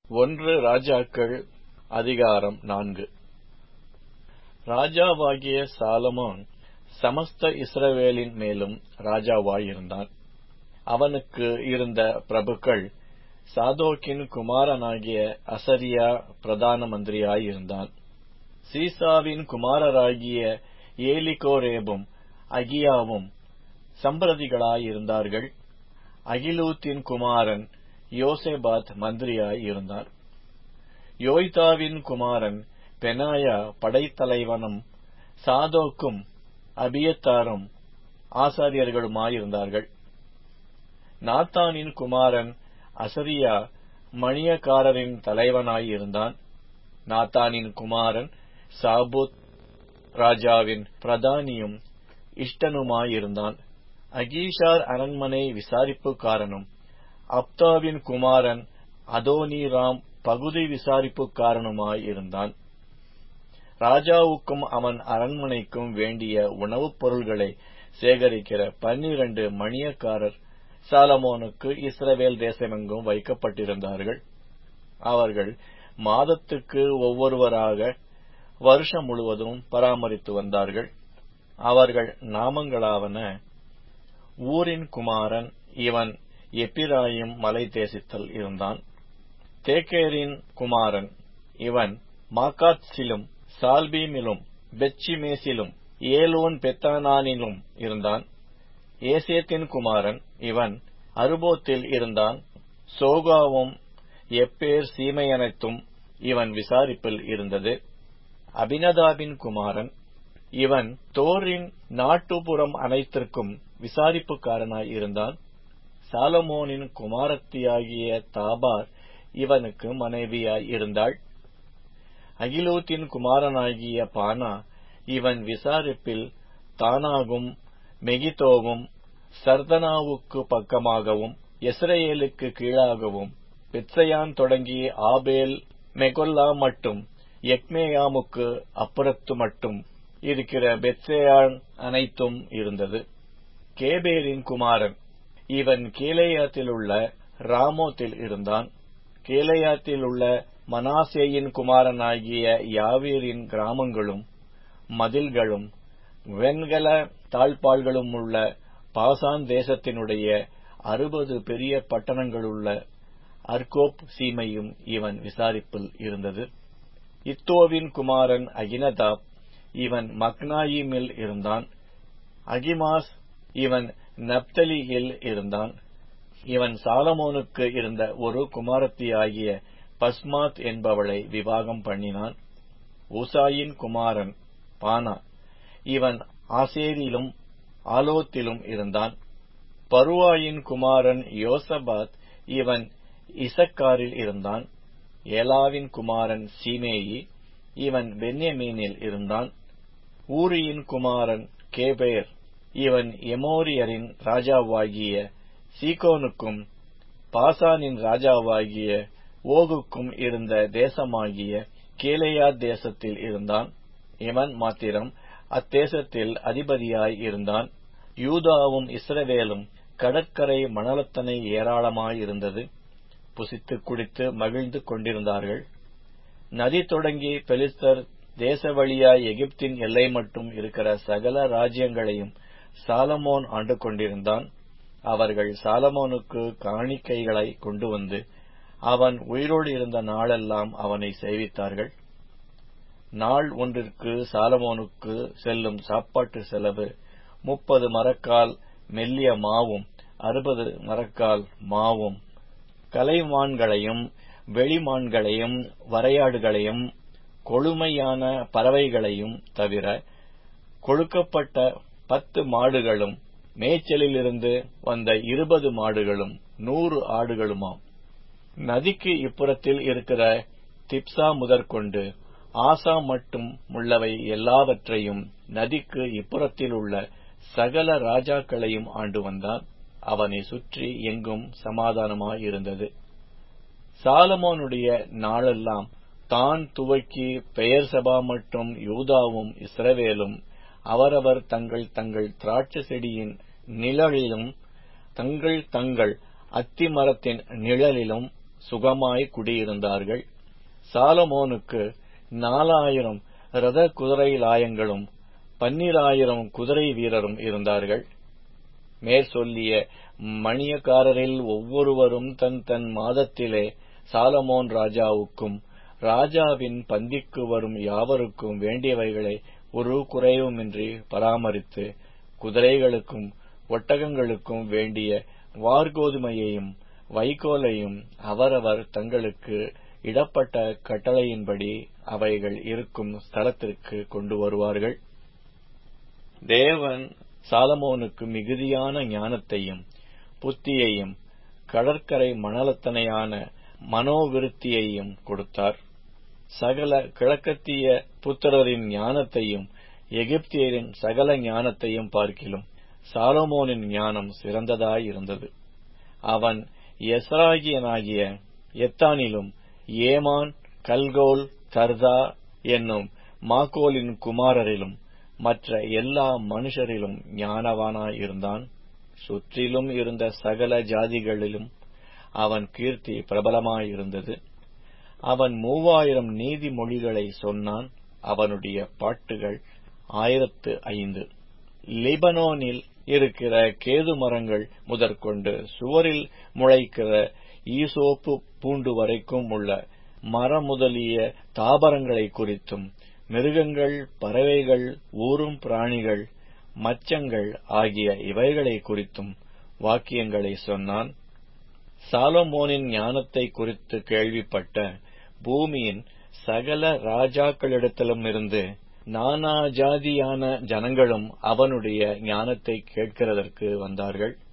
ஒன்று ராஜாக்கள் அதிகாரம் நான்கு ராஜாவாகிய சாலமோன் சமஸ்த இஸ்ரவேலின் மேலும் ராஜாவாயிருந்தான் அவனுக்கு இருந்த பிரபுக்கள் சாதோக்கின் குமாரனாகிய அசரியா பிரதான மந்திரியாயிருந்தான் சீசாவின் குமாரராகிய ஏலிகோரேபும் அகியாவும் சம்பிரதிகளாயிருந்தார்கள் அகிலூத்தின் குமாரன் யோசேபாத் மந்திரியாய் இருந்தான் யோய்தாவின் குமாரன் பெனாயா படைத்தலைவனும் சாதோக்கும் அபியத்தாரும் ஆசாரியர்களுமாயிருந்தார்கள் நாத்தானின் குமாரன் அசரியா மணியக்காரரின் தலைவனாயிருந்தான் நாத்தானின் குமாரன் சாபுத் ராஜாவின் பிரதானியும் இஷ்டனுமாயிருந்தான் அகீஷார் அரண்மனை விசாரிப்புக்காரனும் அப்தாவின் குமாரன் அதோனிராம் பகுதி விசாரிப்புக்காரனுமாயிருந்தான் ராஜாவுக்கும் அவன் அரண்மனைக்கும் வேண்டிய உணவுப் பொருள்களை சேகரிக்கிற பன்னிரண்டு மணியக்காரர் சாலமோனுக்கு இஸ்ரவேல் தேசமெங்கும் வைக்கப்பட்டிருந்தார்கள் அவர்கள் மாதத்துக்கு ஒவ்வொருவராக வருஷம் முழுவதும் பராமரித்து வந்தார்கள் அவர்கள் நாமங்களாவன ஊரின் குமாரன் இவன் எப்பிராயிம் மலை தேசத்தில் இருந்தான் தேக்கேரின் குமாரன் இவன் மாக்காத்சிலும் சால்பீமிலும் பெச்சிமேசிலும் ஏலோன் பெத்தானானிலும் இருந்தான் ஏசேத்தின் குமாரன் இவன் அருபோத்தில் இருந்தான் சோகாவும் எப்பேர் சீமையனைத்தும் இவன் விசாரிப்பில் இருந்தது அபினதாபின் குமாரன் இவன் தோரின் நாட்டுப்புறம் அனைத்திற்கும் விசாரிப்புக்காரனாய் இருந்தான் சாலமோனின் குமாரத்தியாகிய தாபார் இவனுக்கு மனைவியாய் இருந்தாள் அகிலூத்தின் குமாரனாகிய பானா இவன் விசாரிப்பில் தானாகும் மெகிதோவும் சர்தனாவுக்கு பக்கமாகவும் எஸ்ரேலுக்கு கீழாகவும் பெத்சயான் தொடங்கி ஆபேல் மெகொல்லா மட்டும் எக்மேயாமுக்கு அப்புறத்து மட்டும் இருக்கிற பெத்சேயான் அனைத்தும் இருந்தது கேபேரின் குமாரன் இவன் கீலேயாத்திலுள்ள ராமோத்தில் இருந்தான் கீலேயாத்திலுள்ள மனாசேயின் குமாரனாகிய யாவீரின் கிராமங்களும் மதில்களும் வெண்கல தாழ்பாள்களும் உள்ள பாசான் தேசத்தினுடைய அறுபது பெரிய பட்டணங்களுள்ள அர்கோப் சீமையும் இவன் விசாரிப்பில் இருந்தது இத்தோவின் குமாரன் அகினதாப் இவன் மக்னாயிமில் இருந்தான் அகிமாஸ் இவன் நப்தலியில் இருந்தான் இவன் சாலமோனுக்கு இருந்த ஒரு குமாரத்தியாகிய பஸ்மாத் என்பவளை விவாகம் பண்ணினான் ஊசாயின் குமாரன் பானா இவன் ஆசேரிலும் ஆலோத்திலும் இருந்தான் பருவாயின் குமாரன் யோசபாத் இவன் இசக்காரில் இருந்தான் ஏலாவின் குமாரன் சீமேயி இவன் பென்யமீனில் இருந்தான் ஊரியின் குமாரன் கேபேர் இவன் எமோரியரின் ராஜாவாகிய சீகோனுக்கும் பாசானின் ராஜாவாகிய ஓகுக்கும் இருந்த தேசமாகிய கேலேயா தேசத்தில் இருந்தான் இவன் மாத்திரம் அத்தேசத்தில் அதிபதியாய் இருந்தான் யூதாவும் இஸ்ரவேலும் கடற்கரை மணலத்தனை ஏராளமாயிருந்தது புசித்து குடித்து மகிழ்ந்து கொண்டிருந்தார்கள் நதி தொடங்கி பெலிஸ்தர் தேச வழியாய் எகிப்தின் எல்லை மட்டும் இருக்கிற சகல ராஜ்யங்களையும் சாலமோன் ஆண்டு கொண்டிருந்தான் அவர்கள் சாலமோனுக்கு காணிக்கைகளை கொண்டு வந்து அவன் உயிரோடு இருந்த நாளெல்லாம் அவனை சேவித்தார்கள் நாள் ஒன்றிற்கு சாலமோனுக்கு செல்லும் சாப்பாட்டு செலவு முப்பது மரக்கால் மெல்லிய மாவும் அறுபது மரக்கால் மாவும் கலைமான்களையும் வெளிமான்களையும் வரையாடுகளையும் கொழுமையான பறவைகளையும் தவிர கொழுக்கப்பட்ட பத்து மாடுகளும் மேய்ச்சலிலிருந்து வந்த இருபது மாடுகளும் நூறு ஆடுகளுமாம் நதிக்கு இப்புறத்தில் இருக்கிற திப்சா முதற்கொண்டு ஆசா மட்டும் உள்ளவை எல்லாவற்றையும் நதிக்கு இப்புறத்தில் உள்ள சகல ராஜாக்களையும் ஆண்டு வந்தான் அவனை சுற்றி எங்கும் சமாதானமாயிருந்தது சாலமோனுடைய நாளெல்லாம் தான் துவக்கி பெயர் சபா மற்றும் யூதாவும் இஸ்ரவேலும் அவரவர் தங்கள் தங்கள் திராட்சை செடியின் நிழலிலும் தங்கள் தங்கள் அத்தி மரத்தின் நிழலிலும் சுகமாய் குடியிருந்தார்கள் சாலமோனுக்கு நாலாயிரம் ரத குதிரை லாயங்களும் பன்னிராயிரம் குதிரை வீரரும் இருந்தார்கள் மேற்சொல்லிய மணியக்காரரில் ஒவ்வொருவரும் தன் தன் மாதத்திலே சாலமோன் ராஜாவுக்கும் ராஜாவின் பந்திக்கு வரும் யாவருக்கும் வேண்டியவைகளை ஒரு குறைவுமின்றி பராமரித்து குதிரைகளுக்கும் ஒட்டகங்களுக்கும் வேண்டிய வார்கோதுமையையும் வைக்கோலையும் அவரவர் தங்களுக்கு இடப்பட்ட கட்டளையின்படி அவைகள் இருக்கும் ஸ்தலத்திற்கு கொண்டு வருவார்கள் தேவன் சாலமோனுக்கு மிகுதியான ஞானத்தையும் புத்தியையும் கடற்கரை மணலத்தனையான மனோவிருத்தியையும் கொடுத்தார் சகல கிழக்கத்திய புத்திரரின் ஞானத்தையும் எகிப்தியரின் சகல ஞானத்தையும் பார்க்கிலும் சாலமோனின் ஞானம் சிறந்ததாயிருந்தது அவன் எஸ்ராகியனாகிய எத்தானிலும் ஏமான் கல்கோல் கர்தா என்னும் மாக்கோலின் குமாரரிலும் மற்ற எல்லா மனுஷரிலும் ஞானவானாயிருந்தான் சுற்றிலும் இருந்த சகல ஜாதிகளிலும் அவன் கீர்த்தி பிரபலமாயிருந்தது அவன் மூவாயிரம் நீதிமொழிகளை சொன்னான் அவனுடைய பாட்டுகள் ஆயிரத்து ஐந்து லிபனோனில் இருக்கிற கேது மரங்கள் முதற்கொண்டு சுவரில் முளைக்கிற ஈசோப்பு பூண்டு வரைக்கும் உள்ள மரமுதலிய தாபரங்களை குறித்தும் மிருகங்கள் பறவைகள் ஊரும் பிராணிகள் மச்சங்கள் ஆகிய இவைகளை குறித்தும் வாக்கியங்களை சொன்னான் சாலமோனின் ஞானத்தை குறித்து கேள்விப்பட்ட பூமியின் சகல ராஜாக்களிடத்திலும் இருந்து நானா ஜாதியான ஜனங்களும் அவனுடைய ஞானத்தை கேட்கிறதற்கு வந்தார்கள்